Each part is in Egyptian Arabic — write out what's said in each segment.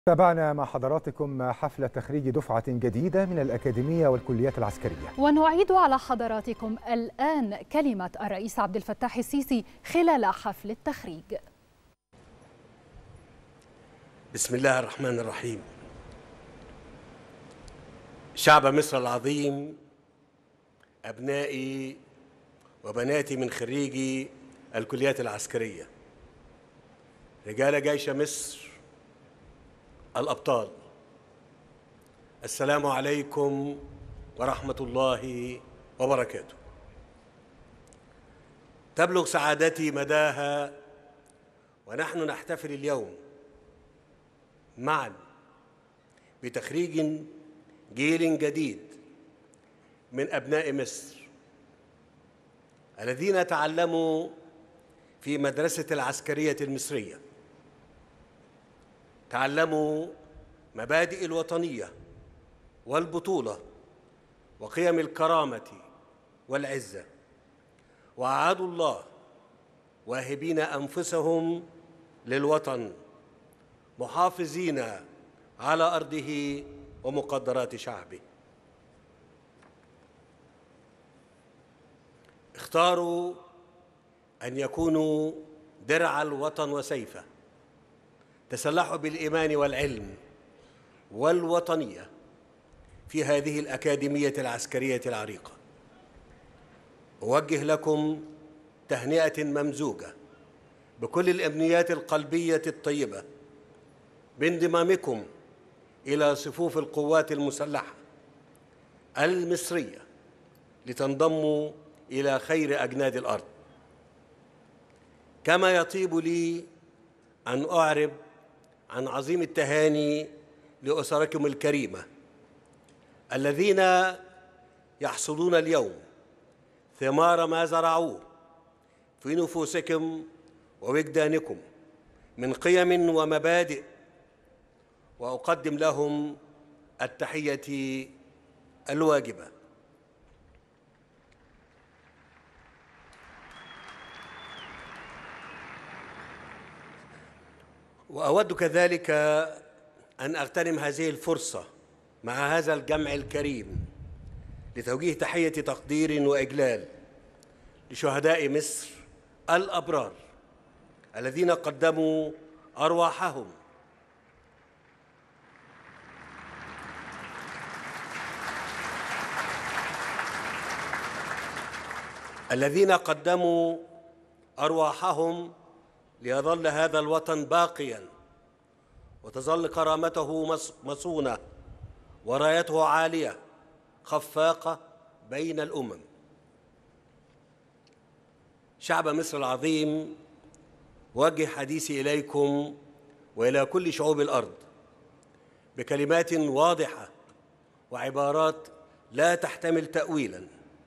تابعنا مع حضراتكم حفل تخريج دفعة جديدة من الأكاديمية والكليات العسكرية ونعيد على حضراتكم الآن كلمة الرئيس عبد الفتاح السيسي خلال حفل التخريج بسم الله الرحمن الرحيم شعب مصر العظيم أبنائي وبناتي من خريجي الكليات العسكرية رجال جيش مصر الأبطال السلام عليكم ورحمة الله وبركاته تبلغ سعادتي مداها ونحن نحتفل اليوم معا بتخريج جيل جديد من أبناء مصر الذين تعلموا في مدرسة العسكرية المصرية تعلموا مبادئ الوطنية والبطولة وقيم الكرامة والعزة وأعادوا الله واهبين أنفسهم للوطن محافظين على أرضه ومقدرات شعبه اختاروا أن يكونوا درع الوطن وسيفه تسلحوا بالإيمان والعلم والوطنية في هذه الأكاديمية العسكرية العريقة أوجه لكم تهنئة ممزوجة بكل الأمنيات القلبية الطيبة بانضمامكم إلى صفوف القوات المسلحة المصرية لتنضموا إلى خير أجناد الأرض كما يطيب لي أن أعرب عن عظيم التهاني لأسركم الكريمة الذين يحصدون اليوم ثمار ما زرعوه في نفوسكم ووجدانكم من قيم ومبادئ وأقدم لهم التحية الواجبة وأود كذلك أن أغتنم هذه الفرصة مع هذا الجمع الكريم لتوجيه تحية تقدير وإجلال لشهداء مصر الأبرار الذين قدموا أرواحهم الذين قدموا أرواحهم ليظل هذا الوطن باقيا وتظل كرامته مصونة ورايته عالية خفاقة بين الأمم شعب مصر العظيم وجه حديثي إليكم وإلى كل شعوب الأرض بكلمات واضحة وعبارات لا تحتمل تأويلا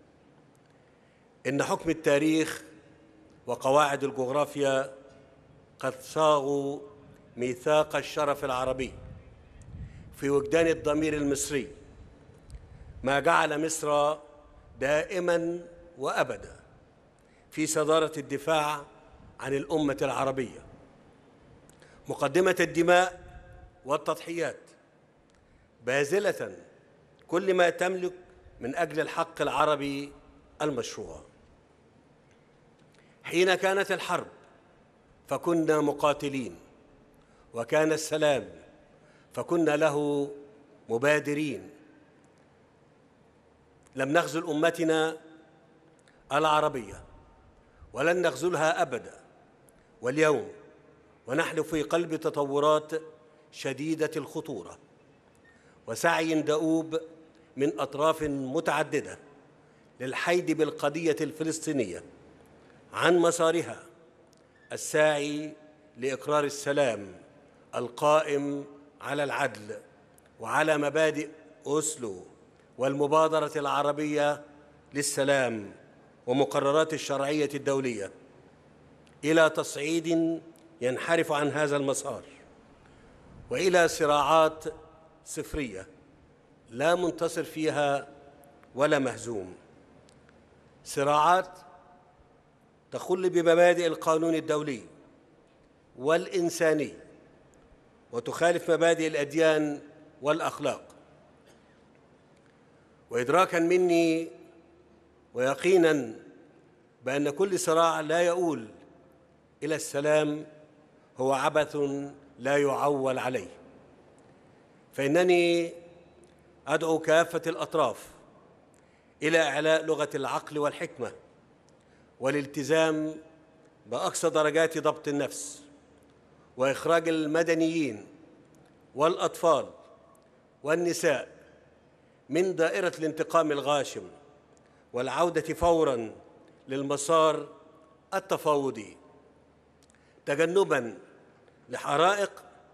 إن حكم التاريخ وقواعد الجغرافيا قد صاغوا ميثاق الشرف العربي في وجدان الضمير المصري ما جعل مصر دائما وابدا في صداره الدفاع عن الامه العربيه مقدمه الدماء والتضحيات باذله كل ما تملك من اجل الحق العربي المشروع حين كانت الحرب فكنا مقاتلين وكان السلام فكنا له مبادرين لم نخذل امتنا العربيه ولن نخذلها ابدا واليوم ونحن في قلب تطورات شديده الخطوره وسعي دؤوب من اطراف متعدده للحيد بالقضيه الفلسطينيه عن مسارها الساعي لاقرار السلام القائم على العدل وعلى مبادئ اوسلو والمبادره العربيه للسلام ومقررات الشرعيه الدوليه الى تصعيد ينحرف عن هذا المسار والى صراعات صفريه لا منتصر فيها ولا مهزوم صراعات تخل بمبادئ القانون الدولي والإنساني وتخالف مبادئ الاديان والاخلاق وادراكا مني ويقينا بان كل صراع لا يؤول الى السلام هو عبث لا يعول عليه فانني ادعو كافه الاطراف الى اعلاء لغه العقل والحكمه والالتزام باقصى درجات ضبط النفس واخراج المدنيين والاطفال والنساء من دائره الانتقام الغاشم والعوده فورا للمسار التفاوضي تجنبا لحرائق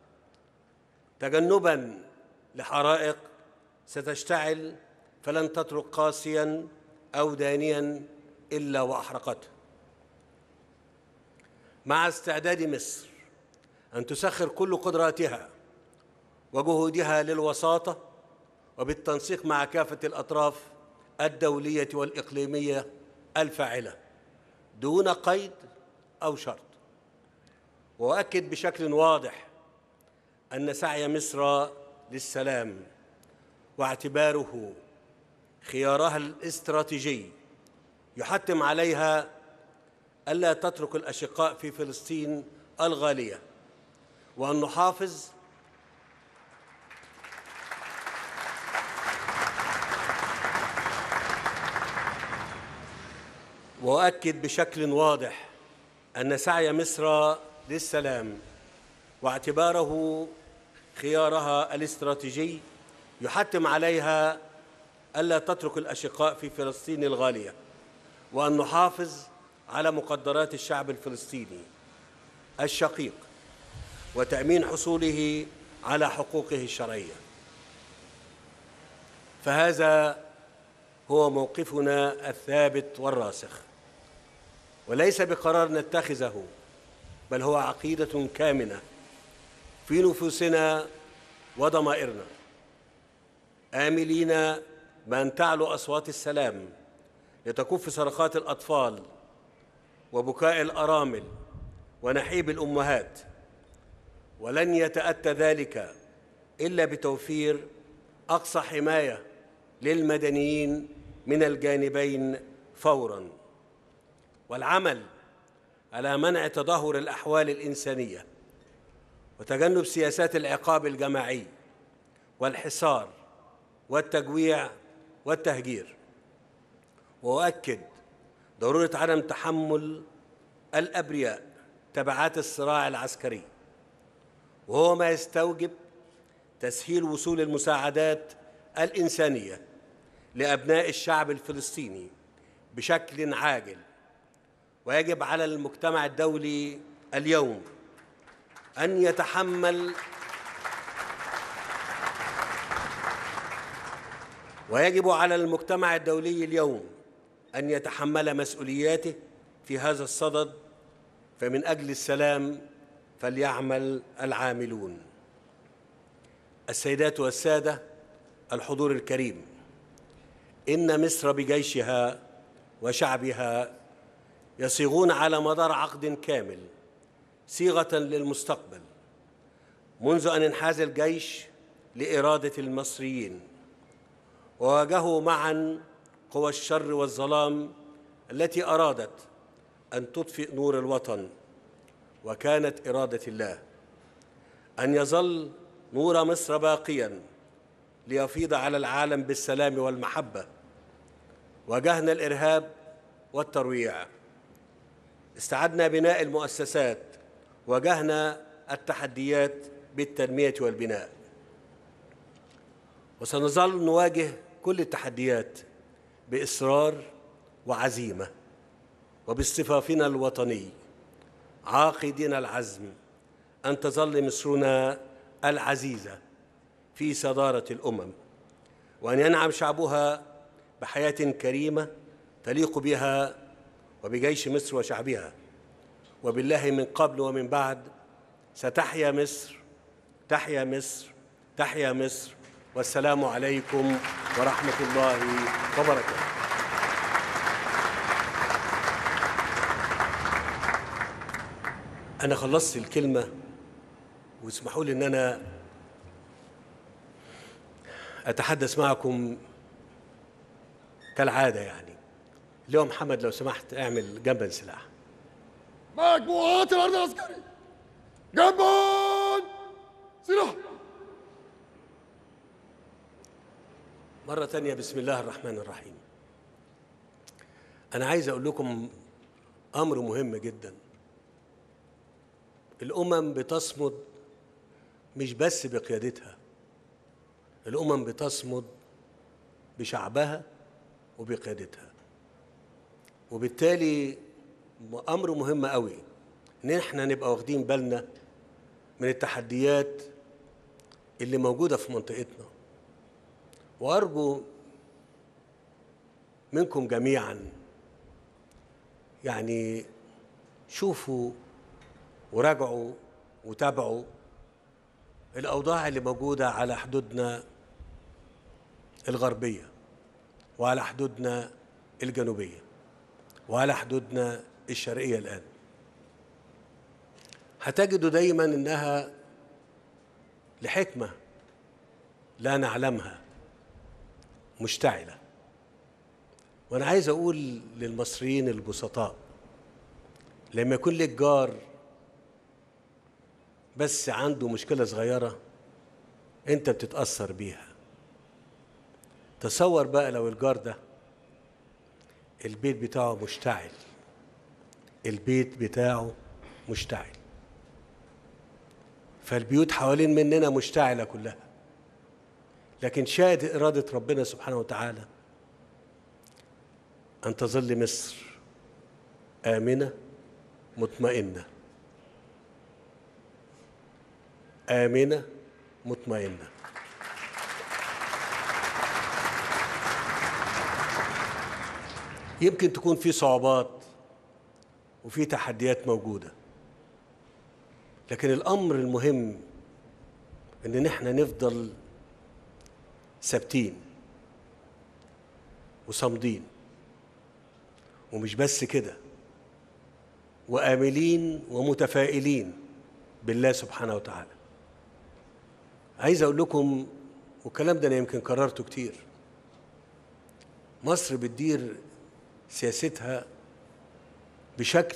تجنبا لحرائق ستشتعل فلن تترك قاسيا او دانيا الا واحرقته مع استعداد مصر ان تسخر كل قدراتها وجهودها للوساطه وبالتنسيق مع كافه الاطراف الدوليه والاقليميه الفاعله دون قيد او شرط واؤكد بشكل واضح ان سعي مصر للسلام واعتباره خيارها الاستراتيجي يحتم عليها الا تترك الاشقاء في فلسطين الغاليه وان نحافظ واؤكد بشكل واضح ان سعي مصر للسلام واعتباره خيارها الاستراتيجي يحتم عليها الا تترك الاشقاء في فلسطين الغاليه وان نحافظ على مقدرات الشعب الفلسطيني الشقيق وتامين حصوله على حقوقه الشرعيه فهذا هو موقفنا الثابت والراسخ وليس بقرار نتخذه بل هو عقيده كامنه في نفوسنا وضمائرنا املين بان تعلو اصوات السلام لتكف صرخات الاطفال وبكاء الارامل ونحيب الامهات ولن يتاتى ذلك الا بتوفير اقصى حمايه للمدنيين من الجانبين فورا والعمل على منع تدهور الاحوال الانسانيه وتجنب سياسات العقاب الجماعي والحصار والتجويع والتهجير واؤكد ضروره عدم تحمل الابرياء تبعات الصراع العسكري وهو ما يستوجب تسهيل وصول المساعدات الانسانيه لابناء الشعب الفلسطيني بشكل عاجل ويجب على المجتمع الدولي اليوم ان يتحمل ويجب على المجتمع الدولي اليوم ان يتحمل مسؤولياته في هذا الصدد فمن اجل السلام فليعمل العاملون السيدات والساده الحضور الكريم ان مصر بجيشها وشعبها يصيغون على مدار عقد كامل صيغه للمستقبل منذ ان انحاز الجيش لاراده المصريين وواجهوا معا قوى الشر والظلام التي ارادت ان تطفئ نور الوطن وكانت اراده الله ان يظل نور مصر باقيا ليفيض على العالم بالسلام والمحبه واجهنا الارهاب والترويع استعدنا بناء المؤسسات واجهنا التحديات بالتنميه والبناء وسنظل نواجه كل التحديات باصرار وعزيمه وباصطفافنا الوطني عاقدين العزم ان تظل مصرنا العزيزه في صداره الامم وان ينعم شعبها بحياه كريمه تليق بها وبجيش مصر وشعبها وبالله من قبل ومن بعد ستحيا مصر تحيا مصر تحيا مصر والسلام عليكم ورحمه الله وبركاته انا خلصت الكلمه واسمحوا لي ان انا اتحدث معكم كالعاده يعني اليوم محمد لو سمحت اعمل جنبا سلاح مجموعات الارض العسكري جنبا سلاح مرة تانية بسم الله الرحمن الرحيم أنا عايز أقول لكم أمر مهم جدا الأمم بتصمد مش بس بقيادتها الأمم بتصمد بشعبها وبقيادتها وبالتالي أمر مهم قوي إن إحنا نبقى واخدين بالنا من التحديات اللي موجودة في منطقتنا وارجو منكم جميعا يعني شوفوا وراجعوا وتابعوا الاوضاع اللي موجوده على حدودنا الغربيه وعلى حدودنا الجنوبيه وعلى حدودنا الشرقيه الان هتجدوا دايما انها لحكمه لا نعلمها مشتعلة وأنا عايز أقول للمصريين البسطاء لما يكون لك جار بس عنده مشكلة صغيرة أنت بتتأثر بيها تصور بقى لو الجار ده البيت بتاعه مشتعل البيت بتاعه مشتعل فالبيوت حوالين مننا مشتعلة كلها لكن شاهد إرادة ربنا سبحانه وتعالى أن تظل مصر آمنة مطمئنة آمنة مطمئنة يمكن تكون في صعوبات وفي تحديات موجودة لكن الأمر المهم إن نحن نفضل ثابتين وصامدين ومش بس كده وآملين ومتفائلين بالله سبحانه وتعالى عايز أقول لكم والكلام ده أنا يمكن كررته كتير مصر بتدير سياستها بشكل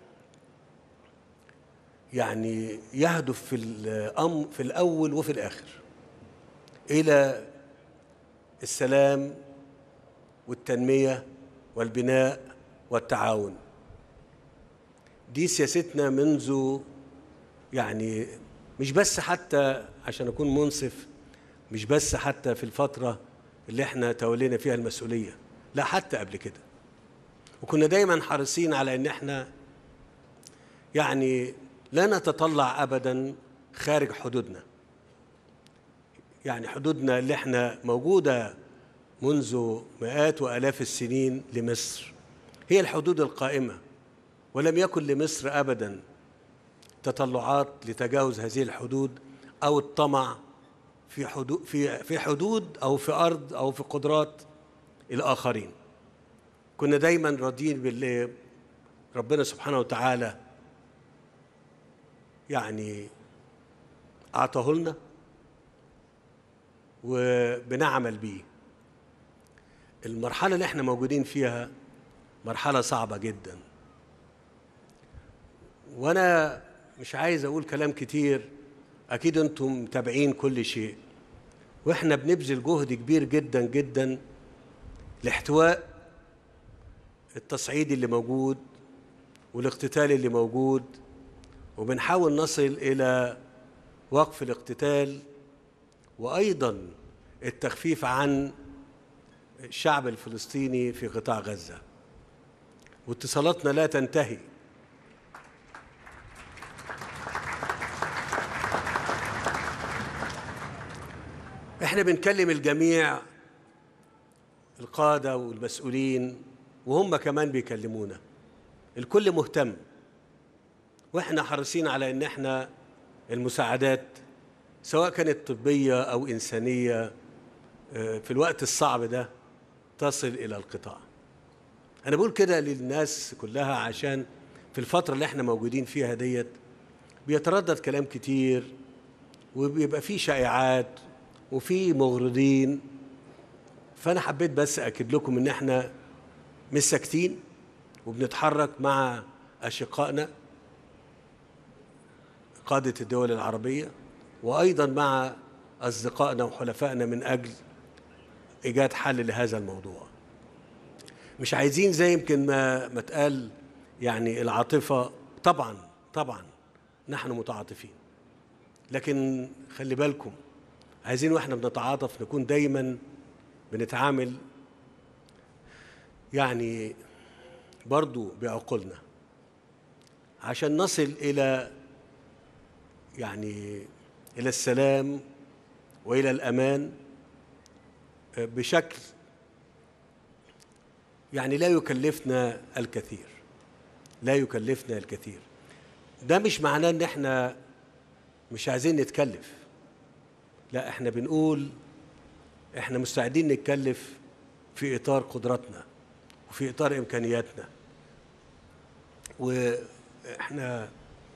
يعني يهدف في الأم في الأول وفي الآخر إلى السلام والتنميه والبناء والتعاون دي سياستنا منذ يعني مش بس حتى عشان اكون منصف مش بس حتى في الفتره اللي احنا تولينا فيها المسؤوليه لا حتى قبل كده وكنا دايما حريصين على ان احنا يعني لا نتطلع ابدا خارج حدودنا يعني حدودنا اللي احنا موجوده منذ مئات والاف السنين لمصر هي الحدود القائمه ولم يكن لمصر ابدا تطلعات لتجاوز هذه الحدود او الطمع في حدود في في حدود او في ارض او في قدرات الاخرين كنا دايما راضيين باللي ربنا سبحانه وتعالى يعني اعطاه لنا وبنعمل بيه المرحلة اللي احنا موجودين فيها مرحلة صعبة جدا وانا مش عايز اقول كلام كتير اكيد انتم متابعين كل شيء واحنا بنبذل جهد كبير جدا جدا لاحتواء التصعيد اللي موجود والاقتتال اللي موجود وبنحاول نصل الى وقف الاقتتال وايضا التخفيف عن الشعب الفلسطيني في قطاع غزه واتصالاتنا لا تنتهي احنا بنكلم الجميع القاده والمسؤولين وهم كمان بيكلمونا الكل مهتم واحنا حريصين على ان احنا المساعدات سواء كانت طبيه او انسانيه في الوقت الصعب ده تصل الى القطاع انا بقول كده للناس كلها عشان في الفتره اللي احنا موجودين فيها ديت بيتردد كلام كتير وبيبقى في شائعات وفي مغرضين فانا حبيت بس اكد لكم ان احنا مش ساكتين وبنتحرك مع اشقائنا قاده الدول العربيه وايضا مع اصدقائنا وحلفائنا من اجل ايجاد حل لهذا الموضوع مش عايزين زي يمكن ما ما اتقال يعني العاطفه طبعا طبعا نحن متعاطفين لكن خلي بالكم عايزين واحنا بنتعاطف نكون دايما بنتعامل يعني برضو بعقولنا عشان نصل الى يعني الى السلام والى الامان بشكل يعني لا يكلفنا الكثير لا يكلفنا الكثير ده مش معناه ان احنا مش عايزين نتكلف لا احنا بنقول احنا مستعدين نتكلف في اطار قدراتنا وفي اطار امكانياتنا واحنا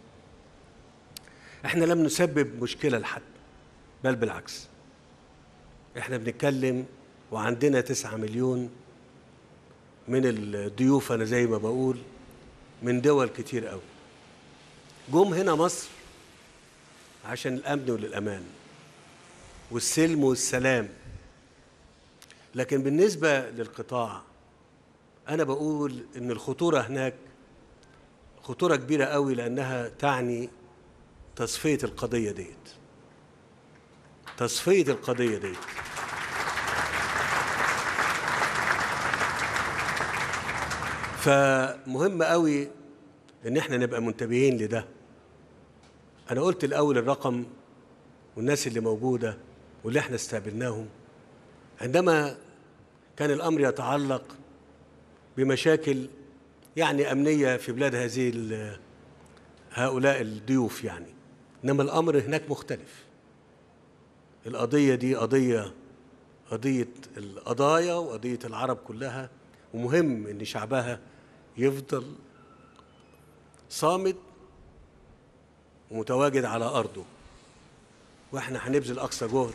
احنا لم نسبب مشكله لحد بل بالعكس احنا بنتكلم وعندنا تسعة مليون من الضيوف انا زي ما بقول من دول كتير قوي جم هنا مصر عشان الامن والامان والسلم والسلام لكن بالنسبه للقطاع انا بقول ان الخطوره هناك خطوره كبيره قوي لانها تعني تصفيه القضيه ديت تصفيه القضيه ديت فمهم قوي ان احنا نبقى منتبهين لده انا قلت الاول الرقم والناس اللي موجوده واللي احنا استقبلناهم عندما كان الامر يتعلق بمشاكل يعني امنيه في بلاد هذه هؤلاء الضيوف يعني انما الامر هناك مختلف القضيه دي قضيه قضيه القضايا وقضيه العرب كلها ومهم ان شعبها يفضل صامد ومتواجد على ارضه واحنا هنبذل اقصى جهد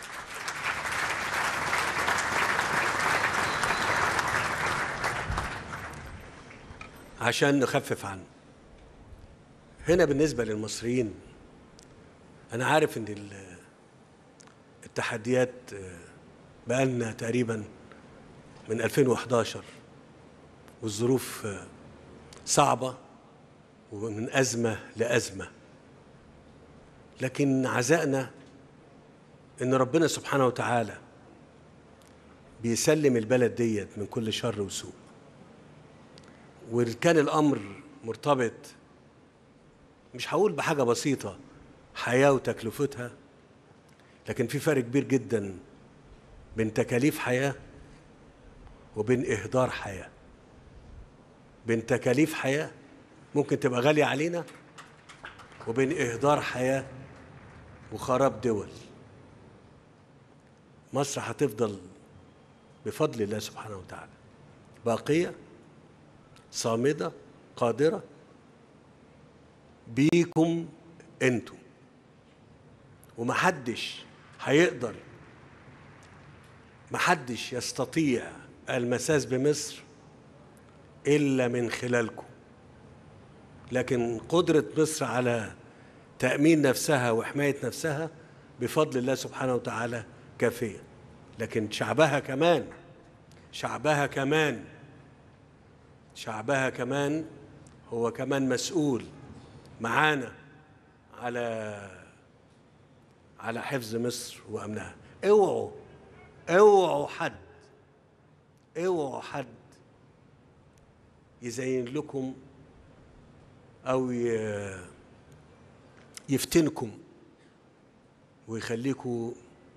عشان نخفف عنه هنا بالنسبه للمصريين انا عارف ان التحديات بقالنا تقريبا من 2011 والظروف صعبه ومن ازمه لازمه لكن عزائنا ان ربنا سبحانه وتعالى بيسلم البلد ديت من كل شر وسوء وكان الامر مرتبط مش هقول بحاجه بسيطه حياه وتكلفتها لكن في فرق كبير جدا بين تكاليف حياه وبين اهدار حياه بين تكاليف حياه ممكن تبقى غاليه علينا وبين اهدار حياه وخراب دول مصر هتفضل بفضل الله سبحانه وتعالى باقيه صامده قادره بيكم انتم ومحدش هيقدر محدش يستطيع المساس بمصر الا من خلالكم لكن قدره مصر على تامين نفسها وحمايه نفسها بفضل الله سبحانه وتعالى كافيه لكن شعبها كمان شعبها كمان شعبها كمان هو كمان مسؤول معانا على على حفظ مصر وامنها اوعوا اوعوا حد اوعوا حد يزين لكم او يفتنكم ويخليكم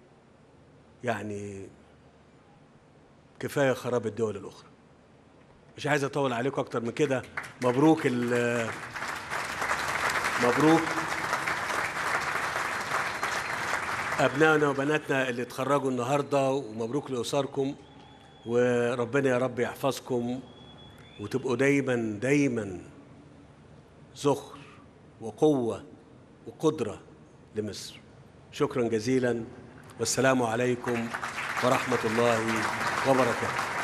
يعني كفايه خراب الدول الاخرى مش عايز اطول عليكم اكتر من كده مبروك مبروك ابنائنا وبناتنا اللي اتخرجوا النهارده ومبروك لاسركم وربنا يا رب يحفظكم وتبقوا دايما دايما ذخر وقوه وقدره لمصر شكرا جزيلا والسلام عليكم ورحمه الله وبركاته